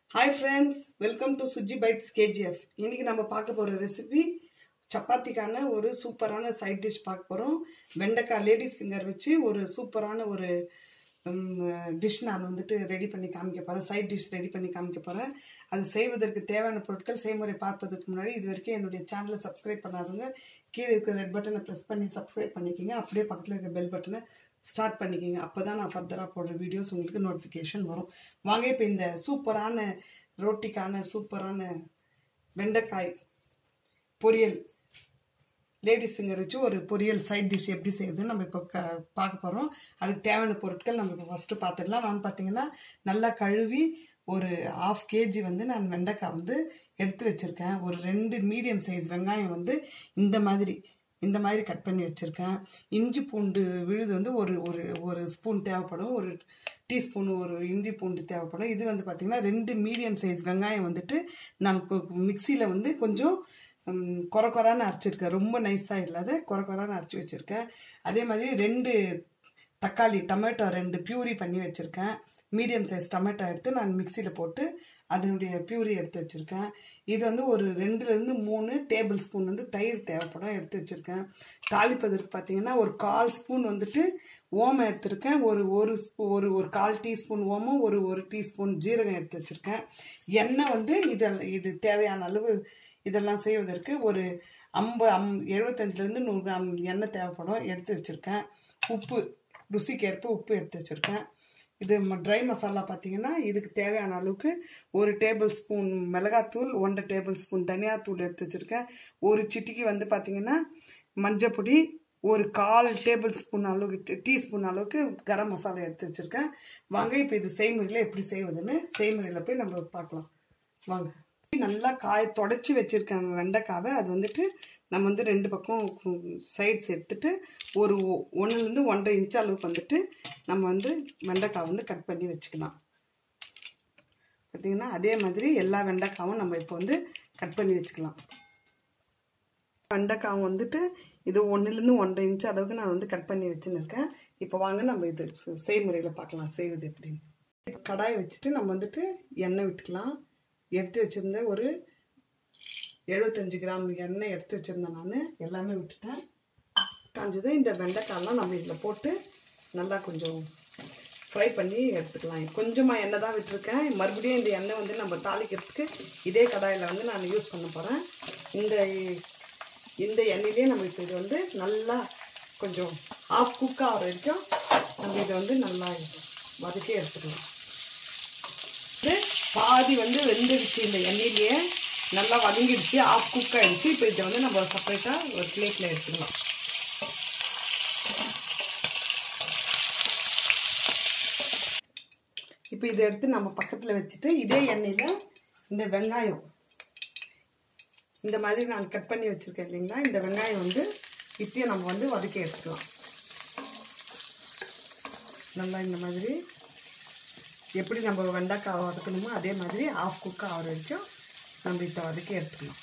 hi friends welcome to Suji bites KGF இன்னைக்கு நம்ம பார்க்க போகிற ரெசிபி சப்பாத்திக்கான ஒரு சூப்பரான சைட் டிஷ் பார்க்க போகிறோம் வெண்டைக்காய் லேடிஸ் ஃபிங்கர் வச்சு ஒரு சூப்பரான ஒரு டிஷ் நான் வந்துட்டு ரெடி பண்ணி காமிக்க போகிறேன் சைட் டிஷ் ரெடி பண்ணி காமிக்க போகிறேன் அது செய்வதற்கு தேவையான பொருட்கள் செய்முறை பார்ப்பதற்கு முன்னாடி இது வரைக்கும் என்னுடைய சேனலை சப்ஸ்கிரைப் பண்ணாதவங்க கீழே இருக்கிற ரெட் பட்டனை ப்ரெஸ் பண்ணி சப்ஸ்கிரைப் பண்ணிக்கிங்க அப்படியே பக்கத்தில் இருக்க பெல் பட்டனை ஸ்டார்ட் பண்ணிக்கிங்க அப்போ தான் நான் ஃபர்தராக போடுற வீடியோஸ் உங்களுக்கு நோட்டிஃபிகேஷன் வரும் வாங்க இப்போ இந்த சூப்பரான ரோட்டிக்கான சூப்பரான வெண்டைக்காய் பொரியல் லேடிஸ் ஃபிங்கர் வச்சு ஒரு பொரியல் சைட் டிஷ் எப்படி செய்யுதுன்னு நம்ம இப்போ க பார்க்க போகிறோம் அதுக்கு தேவையான பொருட்கள் நம்ம இப்போ ஃபஸ்ட்டு பார்த்துடலாம் நான் பார்த்தீங்கன்னா நல்லா கழுவி ஒரு ஆஃப் கேஜி வந்து நான் வெண்டைக்காய் வந்து எடுத்து வச்சுருக்கேன் ஒரு ரெண்டு மீடியம் சைஸ் வெங்காயம் வந்து இந்த மாதிரி இந்த மாதிரி கட் பண்ணி வச்சுருக்கேன் இஞ்சி பூண்டு விழுது வந்து ஒரு ஒரு ஒரு ஸ்பூன் தேவைப்படும் ஒரு டீஸ்பூன் ஒரு இஞ்சி பூண்டு தேவைப்படும் இது வந்து பார்த்திங்கன்னா ரெண்டு மீடியம் சைஸ் வெங்காயம் வந்துட்டு நான் மிக்சியில் வந்து கொஞ்சம் குறை குறான்னு அரைச்சிருக்கேன் ரொம்ப நைஸாக இல்லாத குறை குறான்னு அரைச்சி வச்சுருக்கேன் அதே மாதிரி ரெண்டு தக்காளி டொமேட்டோ ரெண்டு பியூரி பண்ணி வச்சுருக்கேன் மீடியம் சைஸ் டொமேட்டோ எடுத்து நான் மிக்சியில் போட்டு அதனுடைய பியூரி எடுத்து வச்சுருக்கேன் இது வந்து ஒரு ரெண்டுலேருந்து மூணு டேபிள் ஸ்பூன் வந்து தயிர் தேவைப்படும் எடுத்து வச்சுருக்கேன் தாளிப்பதற்கு பார்த்தீங்கன்னா ஒரு கால் ஸ்பூன் வந்துட்டு ஓமம் எடுத்திருக்கேன் ஒரு ஒரு ஒரு ஒரு கால் டீஸ்பூன் ஓமம் ஒரு ஒரு டீஸ்பூன் ஜீரகம் எடுத்து வச்சுருக்கேன் எண்ணெய் வந்து இது இது தேவையான அளவு இதெல்லாம் செய்வதற்கு ஒரு ஐம்பது அம் எழுபத்தஞ்சிலேருந்து நூறு கிராம் எண்ணெய் தேவைப்படும் எடுத்து வச்சுருக்கேன் உப்பு ருசிக்கேற்ப உப்பு எடுத்து வச்சுருக்கேன் இது ட்ரை மசாலா பார்த்தீங்கன்னா இதுக்கு தேவையான அளவுக்கு ஒரு டேபிள் ஸ்பூன் மிளகாத்தூள் ஒன்றரை டேபிள் ஸ்பூன் தனியாத்தூள் எடுத்து வச்சுருக்கேன் ஒரு சிட்டிக்கு வந்து பார்த்தீங்கன்னா மஞ்சப்பொடி ஒரு கால் டேபிள் ஸ்பூன் அளவுக்கு டீஸ்பூன் அளவுக்கு கரம் மசாலா எடுத்து வச்சுருக்கேன் வாங்க இப்போ இது செய்முறையில் எப்படி செய்வதுன்னு செய்முறையில் போய் நம்ம பார்க்கலாம் வாங்க நல்லா காய தொடச்சி வச்சுருக்கேன் வெண்டைக்காவை அது வந்துட்டு நம்ம வந்து ரெண்டு பக்கம் சைட்ஸ் எடுத்துட்டு ஒரு ஒன்றுலேருந்து ஒன்றரை இன்ச் அளவுக்கு வந்துட்டு நம்ம வந்து வெண்டைக்காய் வந்து கட் பண்ணி வச்சுக்கலாம் பார்த்திங்கன்னா அதே மாதிரி எல்லா வெண்டைக்காவும் நம்ம இப்போ வந்து கட் பண்ணி வச்சுக்கலாம் வெண்டைக்காவும் வந்துட்டு இது ஒன்றுலேருந்து ஒன்றரை இன்ச் அளவுக்கு நான் வந்து கட் பண்ணி வச்சுன்னு இருக்கேன் இப்போ வாங்க நம்ம இது செய்முறையில் பார்க்கலாம் செய்வது எப்படின்னு இப்போ கடாய் வச்சுட்டு நம்ம வந்துட்டு எண்ணெய் விட்டுக்கலாம் எடுத்து வச்சுருந்த ஒரு எழுபத்தஞ்சு கிராம் எண்ணெய் எடுத்து வச்சுருந்தேன் நான் எல்லாமே விட்டுட்டேன் காஞ்சதும் இந்த வெண்டைக்காயெல்லாம் நம்ம இதில் போட்டு நல்லா கொஞ்சம் ஃப்ரை பண்ணி எடுத்துக்கலாம் கொஞ்சமாக எண்ணெய் தான் விட்டுருக்கேன் மறுபடியும் இந்த எண்ணெய் வந்து நம்ம தாளிக்கிறதுக்கு இதே கடாயில் வந்து நான் யூஸ் பண்ண போகிறேன் இந்த இந்த எண்ணெயிலே நம்ம இப்போ இது வந்து நல்லா கொஞ்சம் ஆஃப் குக் ஆகிற வரைக்கும் நம்ம இதை வந்து நல்லா வதக்கி எடுத்துக்கலாம் இது பாதி வந்து வெந்துடுச்சு இந்த எண்ணெயிலேயே நல்லா வதங்கிடுச்சு ஆஃப் குக் ஆகிடுச்சு இப்போ இதை வந்து நம்ம செப்பரேட்டாக ஒரு பிளேட்டில் எடுத்துக்கலாம் இப்போ இதை எடுத்து நம்ம பக்கத்தில் வச்சுட்டு இதே எண்ணெயில் இந்த வெங்காயம் இந்த மாதிரி நான் கட் பண்ணி வச்சுருக்கேன் இல்லைங்களா இந்த வெங்காயம் வந்து இப்பயும் நம்ம வந்து வதக்கி எடுத்துக்கலாம் நல்லா இந்த மாதிரி எப்படி நம்ம வெண்டைக்காய் வதக்கணுமோ அதே மாதிரி ஆஃப் குக் ஆகிற வரைக்கும் நம்ம இதை வதக்கி எடுத்துக்கலாம்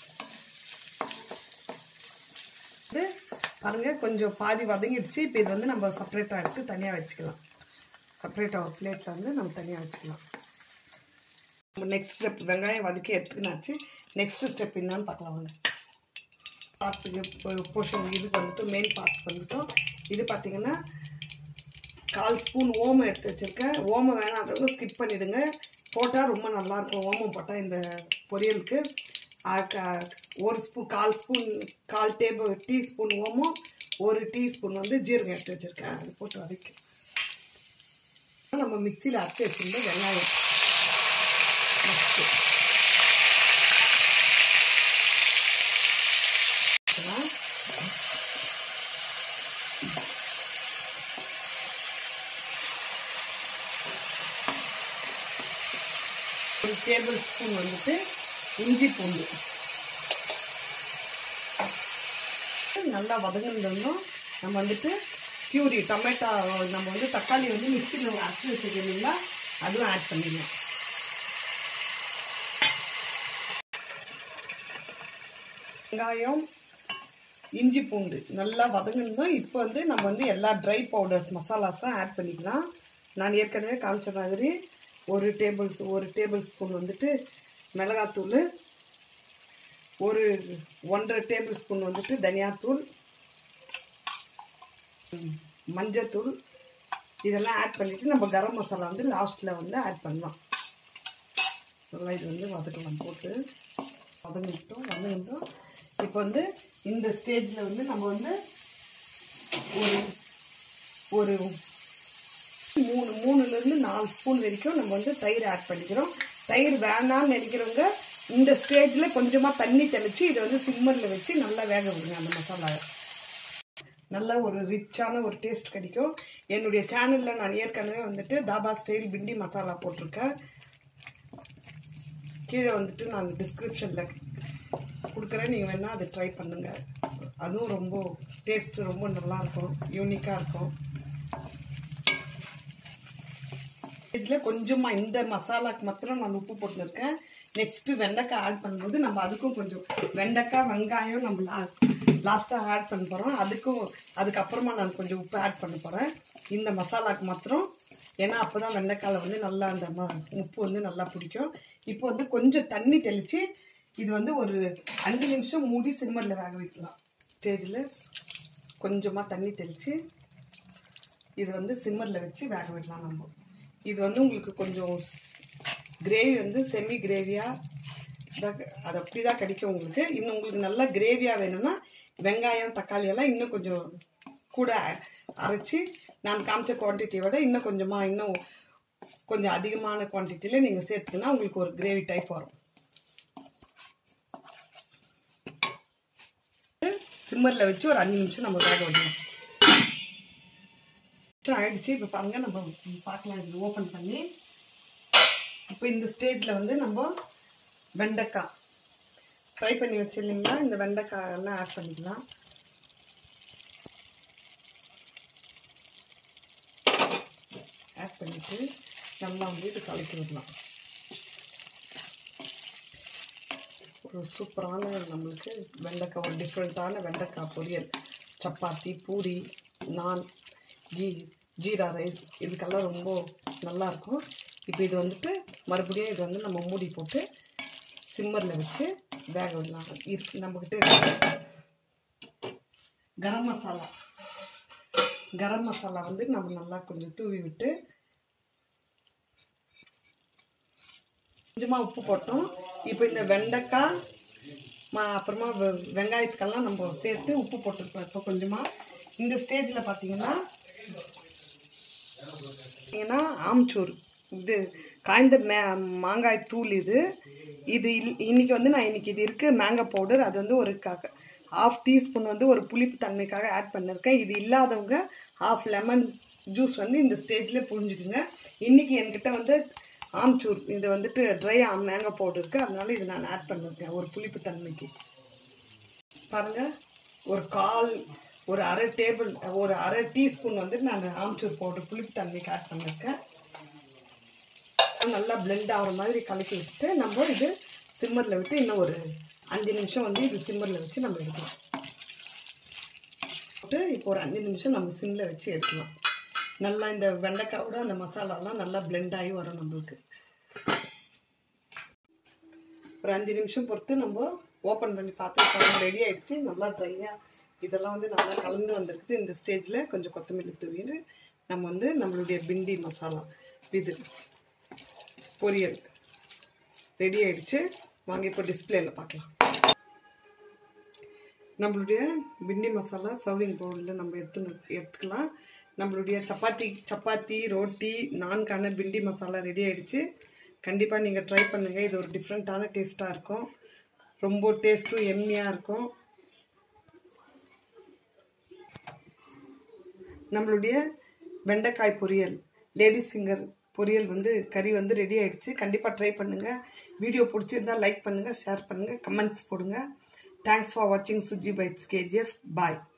இது பாருங்கள் கொஞ்சம் பாதி வதங்கிடுச்சு இப்போ இது வந்து நம்ம செப்பரேட்டாக எடுத்து தனியாக வச்சுக்கலாம் செப்பரேட்டாக ஒரு பிளேட்டில் வந்து நம்ம தனியாக வச்சுக்கலாம் நம்ம நெக்ஸ்ட் ஸ்டெப் வெங்காயம் வதக்கி எடுத்துக்கினாச்சு நெக்ஸ்ட் ஸ்டெப் என்னன்னு பார்க்கலாம் வாங்க பார்ட்டுக்கு போர்ஷன் இதுக்கு வந்துட்டு மெயின் பார்ட் வந்துட்டோம் இது பார்த்திங்கன்னா கால் ஸ்பூன் ஓமம் எடுத்து வச்சுருக்கேன் ஓமம் வேணான்றவங்க ஸ்கிப் பண்ணிவிடுங்க போட்டால் ரொம்ப நல்லாயிருக்கும் ஓமம் போட்டால் இந்த பொரியலுக்கு ஒரு ஸ்பூன் கால் ஸ்பூன் கால் டேபிள் டீஸ்பூன் ஓமம் ஒரு டீஸ்பூன் வந்து ஜீரகம் எடுத்து வச்சுருக்கேன் அது போட்டு வதக்கி நம்ம மிக்சியில் அரைச்சி வச்சுருந்த வெங்காயம் ஒரு டேபிள் ஸ்பூன் வந்துட்டு இஞ்சி பூண்டு நல்லா வதங்கிருந்தோம் நம்ம வந்துட்டு பியூரி டொமேட்டோ நம்ம வந்து தக்காளி வந்து மிக்சியில் அரைச்சி வச்சுருக்கீங்களா அதுவும் ஆட் பண்ணிடலாம் வெங்காயம் இஞ்சி பூண்டு நல்லா வதங்கிருந்தோம் இப்போ வந்து நம்ம வந்து எல்லா ட்ரை பவுடர்ஸ் மசாலாஸும் ஆட் பண்ணிக்கலாம் நான் ஏற்கனவே காமிச்ச மாதிரி ஒரு டேபிள் ஒரு டேபிள் ஸ்பூன் வந்துட்டு மிளகாத்தூள் ஒரு ஒன்றரை டேபிள் ஸ்பூன் வந்துட்டு தனியாத்தூள் ம், மஞ்சத்தூள் இதெல்லாம் ஆட் பண்ணிவிட்டு நம்ம கரம் மசாலா வந்து லாஸ்ட்டில் வந்து ஆட் பண்ணலாம் நல்லா இது வந்து வதக்கலாம் போட்டு வதங்கிட்டோம் வதங்கிட்டோம் இப்போ வந்து இந்த ஸ்டேஜில் வந்து நம்ம வந்து ஒரு ஒரு மூணு மூணுலேருந்து நாலு ஸ்பூன் வரைக்கும் நம்ம வந்து தயிர் ஆட் பண்ணிக்கிறோம் தயிர் வேண்டாம்னு நினைக்கிறவங்க இந்த ஸ்டேஜில் கொஞ்சமாக தண்ணி தெளித்து இதை வந்து சிம்மரில் வச்சு நல்லா வேக விடுங்க அந்த மசாலாவை நல்ல ஒரு ரிச்சான ஒரு டேஸ்ட் கிடைக்கும் என்னுடைய சேனலில் நான் ஏற்கனவே வந்துட்டு தாபா ஸ்டைல் பிண்டி மசாலா போட்டிருக்கேன் கீழே வந்துட்டு நான் டிஸ்கிரிப்ஷனில் கொடுக்குறேன் நீங்கள் வேணால் அதை ட்ரை பண்ணுங்கள் அதுவும் ரொம்ப டேஸ்ட் ரொம்ப நல்லாயிருக்கும் யூனிக்காக இருக்கும் இதில் கொஞ்சமாக இந்த மசாலாக்கு மாத்திரம் நான் உப்பு போட்டுருக்கேன் நெக்ஸ்ட்டு வெண்டைக்காய் ஆட் பண்ணும்போது நம்ம அதுக்கும் கொஞ்சம் வெண்டைக்காய் வெங்காயம் நம்ம லா லாஸ்ட்டாக ஆட் பண்ண போகிறோம் அதுக்கும் அதுக்கப்புறமா நான் கொஞ்சம் உப்பு ஆட் பண்ண போகிறேன் இந்த மசாலாக்கு மாத்திரம் ஏன்னா அப்போ தான் வெண்டைக்காயில் வந்து நல்லா அந்த ம உப்பு வந்து நல்லா பிடிக்கும் இப்போ வந்து கொஞ்சம் தண்ணி தெளித்து இது வந்து ஒரு அஞ்சு நிமிஷம் மூடி சிம்மரில் வேக வைக்கலாம் ஸ்டேஜில் கொஞ்சமாக தண்ணி தெளித்து இது வந்து சிம்மரில் வச்சு வேக விடலாம் நம்ம இது வந்து உங்களுக்கு கொஞ்சம் கிரேவி வந்து செமி கிரேவியாக அது அப்படி தான் கிடைக்கும் உங்களுக்கு இன்னும் உங்களுக்கு நல்லா கிரேவியாக வேணும்னா வெங்காயம் தக்காளி எல்லாம் இன்னும் கொஞ்சம் கூட அரைச்சி நான் காமிச்ச குவான்டிட்டியை விட இன்னும் கொஞ்சமாக இன்னும் கொஞ்சம் அதிகமான குவான்டிட்டியில் நீங்கள் சேர்த்துக்கினா உங்களுக்கு ஒரு கிரேவி டைப் வரும் சிம்மரில் வச்சு ஒரு அஞ்சு நிமிஷம் நம்ம வேக வைக்கணும் நிமிஷம் ஆயிடுச்சு இப்போ பாருங்க நம்ம பார்க்கலாம் இது ஓப்பன் பண்ணி இப்போ இந்த ஸ்டேஜில் வந்து நம்ம வெண்டைக்காய் ஃப்ரை பண்ணி வச்சிருந்தீங்களா இந்த வெண்டைக்காய் எல்லாம் ஆட் பண்ணிக்கலாம் ஆட் பண்ணிட்டு நல்லா வந்து இது கலக்கி விடலாம் ஒரு சூப்பரான நம்மளுக்கு வெண்டைக்காய் ஒரு டிஃப்ரெண்ட்டான வெண்டைக்காய் பொரியல் சப்பாத்தி பூரி நான் கீ ஜீரா ரைஸ் இதுக்கெல்லாம் ரொம்ப நல்லாயிருக்கும் இப்போ இது வந்துட்டு மறுபடியும் இது வந்து நம்ம மூடி போட்டு சிம்மரில் வச்சு வேக விடலாம் இருக்கு நம்மக்கிட்ட இருக்கு கரம் மசாலா கரம் மசாலா வந்து நம்ம நல்லா கொஞ்சம் தூவி விட்டு கொஞ்சமாக உப்பு போட்டோம் இப்போ இந்த வெண்டைக்காய் ம- அப்புறமா வெ- வெங்காயத்துக்கெல்லாம் நம்ம சேர்த்து உப்பு போட்டிருக்கோம் இப்போ கொஞ்சமாக இந்த ஸ்டேஜில் பார்த்தீங்கன்னா பார்த்தீங்கன்னா ஆம்ச்சூர் இது காய்ந்த மே மாங்காய் தூள் இது இது இல்- இன்னைக்கு வந்து நான் இன்னைக்கு இது இருக்கு மேங்கோ பவுடர் அது வந்து ஒரு ஹாஃப் டீஸ்பூன் வந்து ஒரு புளிப்பு தன்மைக்காக ஆட் பண்ணியிருக்கேன் இது இல்லாதவங்க ஹாஃப் லெமன் ஜூஸ் வந்து இந்த ஸ்டேஜில் புரிஞ்சுக்குங்க இன்னைக்கு என்கிட்ட வந்து ஆம்ச்சூர் இது வந்துட்டு ட்ரை ஆம் மேங்கோ பவுடர் இருக்கு அதனால இது நான் ஆட் பண்ணியிருக்கேன் ஒரு புளிப்பு தன்மைக்கு பாருங்க ஒரு கால் ஒரு அரை டேபிள் ஒரு அரை டீஸ்பூன் வந்து நான் ஆம்ச்சூர் பவுடர் புளிப்பு தண்ணிக்கு ஆட் பண்ணியிருக்கேன் நல்லா blend ஆகிற மாதிரி கலக்கி விட்டுட்டு நம்ம இது சிம்மரில் விட்டு இன்னும் ஒரு அஞ்சு நிமிஷம் வந்து இது சிம்மரில் வச்சு நம்ம எடுக்கலாம் போட்டு இப்போ ஒரு அஞ்சு நிமிஷம் நம்ம சிம்மில் வச்சு எடுக்கலாம் நல்லா இந்த வெண்டைக்காயோட அந்த மசாலாலாம் நல்லா blend ஆகி வரும் நம்மளுக்கு ஒரு அஞ்சு நிமிஷம் பொறுத்து நம்ம ஓப்பன் பண்ணி பார்த்து ரெடி ஆயிடுச்சு நல்லா ட்ரையாக இதெல்லாம் வந்து நல்லா கலந்து வந்திருக்குது இந்த ஸ்டேஜில் கொஞ்சம் கொத்தமல்லி தூவிட்டு நம்ம வந்து நம்மளுடைய பிண்டி மசாலா இது பொரியல் ரெடி ஆயிடுச்சு வாங்க இப்போ டிஸ்பிளேல பார்க்கலாம் நம்மளுடைய பிண்டி மசாலா சர்விங் பவுலில் நம்ம எடுத்து எடுத்துக்கலாம் நம்மளுடைய சப்பாத்தி சப்பாத்தி ரோட்டி நான்கான பிண்டி மசாலா ரெடி ஆயிடுச்சு கண்டிப்பாக நீங்கள் ட்ரை பண்ணுங்கள் இது ஒரு டிஃப்ரெண்ட்டான டேஸ்ட்டாக இருக்கும் ரொம்ப டேஸ்ட்டும் எம்மியாக இருக்கும் நம்மளுடைய வெண்டைக்காய் பொரியல் லேடிஸ் ஃபிங்கர் பொரியல் வந்து கறி வந்து ரெடி ஆயிடுச்சு கண்டிப்பாக ட்ரை பண்ணுங்கள் வீடியோ பிடிச்சிருந்தா லைக் பண்ணுங்கள் ஷேர் பண்ணுங்கள் கமெண்ட்ஸ் போடுங்க தேங்க்ஸ் ஃபார் வாட்சிங் சுஜி பைட்ஸ் கேஜிஎஃப் பாய்